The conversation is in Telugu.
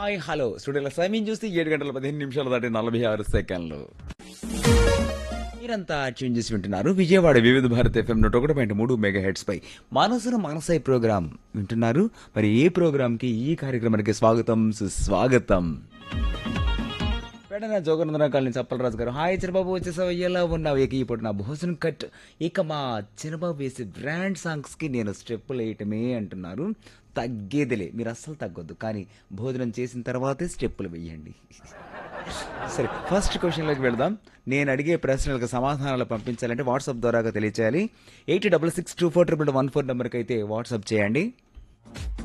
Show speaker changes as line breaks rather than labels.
హాయ్ హలో స్టూడియోలో సమయం చూస్తే ఏడు గంటల పదిహేను నిమిషాలు దాటి నలభై ఆరు సెకండ్లు మీరంతా ట్యూన్ చేసి వింటున్నారు విజయవాడ వివిధ భారత్ ఎఫ్ఎం నూట ఒకటి పాయింట్ మూడు మెగా హెడ్స్ పై మనసును మనసై ప్రోగ్రామ్ వింటున్నారు మరి ఏ ప్రోగ్రామ్ కి ఈ కార్యక్రమానికి స్వాగతం సుస్వాగతం పెడన జోగనందన కాలనీ చప్పలరాజు గారు హాయ్ చిరబాబు వచ్చేసావు ఎలా ఉన్నావు ఇక ఇప్పుడు నా భోజనం కట్ ఇక మా చిరబాబు వేసే బ్రాండ్ సాంగ్స్ కి నేను స్టెప్పులు వేయటమే అంటున్నారు తగ్గేదిలే మీరు అస్సలు తగ్గొద్దు కానీ భోజనం చేసిన తర్వాతే స్టెప్పులు వేయండి సరే ఫస్ట్ క్వశ్చన్లోకి వెళదాం నేను అడిగే ప్రశ్నలకు సమాధానాలు పంపించాలంటే వాట్సాప్ ద్వారాగా తెలియచేయాలి eight double six two four triple one four నెంబర్కి అయితే వాట్సాప్ చేయండి